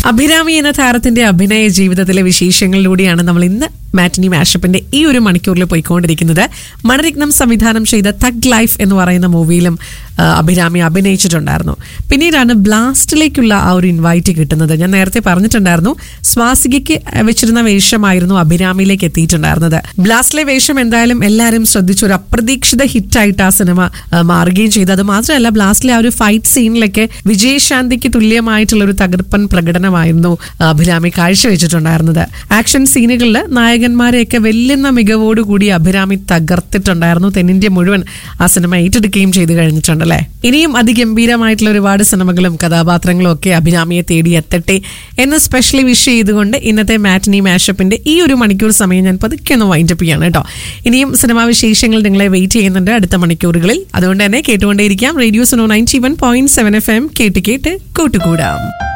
അഭിരാമി എന്ന താരത്തിന്റെ അഭിനയ ജീവിതത്തിലെ വിശേഷങ്ങളിലൂടെയാണ് നമ്മൾ ഇന്ന് മാറ്റിനി മാഷപ്പിന്റെ ഈ ഒരു മണിക്കൂറിൽ പോയിക്കൊണ്ടിരിക്കുന്നത് മണരത്നം സംവിധാനം ചെയ്ത തഗ് ലൈഫ് എന്ന് പറയുന്ന മൂവിയിലും ആ, അഭിരാമി അഭിനയിച്ചിട്ടുണ്ടായിരുന്നു പിന്നീടാണ് ബ്ലാസ്റ്റിലേക്കുള്ള ആ ഒരു ഇൻവൈറ്റ് കിട്ടുന്നത് ഞാൻ നേരത്തെ പറഞ്ഞിട്ടുണ്ടായിരുന്നു സ്വാസികയ്ക്ക് വെച്ചിരുന്ന വേഷമായിരുന്നു അഭിരാമിയിലേക്ക് എത്തിയിട്ടുണ്ടായിരുന്നത് ബ്ലാസ്റ്റിലെ വേഷം എന്തായാലും എല്ലാവരും ശ്രദ്ധിച്ചു ഒരു അപ്രതീക്ഷിത ഹിറ്റായിട്ട് ആ സിനിമ ആ, മാറുകയും ചെയ്തു അത് മാത്രമല്ല ബ്ലാസ്റ്റിലെ ആ ഒരു ഫൈറ്റ് സീനിലൊക്കെ വിജയശാന്തിക്ക് തുല്യമായിട്ടുള്ള ഒരു തകർപ്പൻ പ്രകടനമായിരുന്നു ആ, അഭിരാമി കാഴ്ചവെച്ചിട്ടുണ്ടായിരുന്നത് ആക്ഷൻ സീനുകളിൽ നായകന്മാരെയൊക്കെ വെല്ലുന്ന മികവോടുകൂടി അഭിരാമി തകർത്തിട്ടുണ്ടായിരുന്നു തെന്നിന്ത്യ മുഴുവൻ ആ സിനിമ ഏറ്റെടുക്കുകയും ചെയ്തു കഴിഞ്ഞിട്ടുണ്ടല്ലേ ഇനിയും അതിഗംഭീരമായിട്ടുള്ള ഒരുപാട് സിനിമകളും കഥാപാത്രങ്ങളും ഒക്കെ അഭിരാമിയെ തേടി എത്തട്ടെ എന്ന് സ്പെഷ്യലി വിഷ് ചെയ്തുകൊണ്ട് ഇന്നത്തെ മാറ്റിനി മാഷപ്പിന്റെ ഈ ഒരു മണിക്കൂർ സമയം ഞാൻ പതുക്കെ ഒന്ന് വൈൻഡപ്പ് ചെയ്യാണ് കേട്ടോ ഇനിയും സിനിമാ വിശേഷങ്ങൾ നിങ്ങളെ വെയിറ്റ് ചെയ്യുന്നുണ്ട് അടുത്ത മണിക്കൂറുകളിൽ അതുകൊണ്ട് തന്നെ കേട്ടുകൊണ്ടേയിരിക്കാം radio Suno ninety one point seven F M കേട്ട് കേട്ട് കൂട്ടുകൂടാം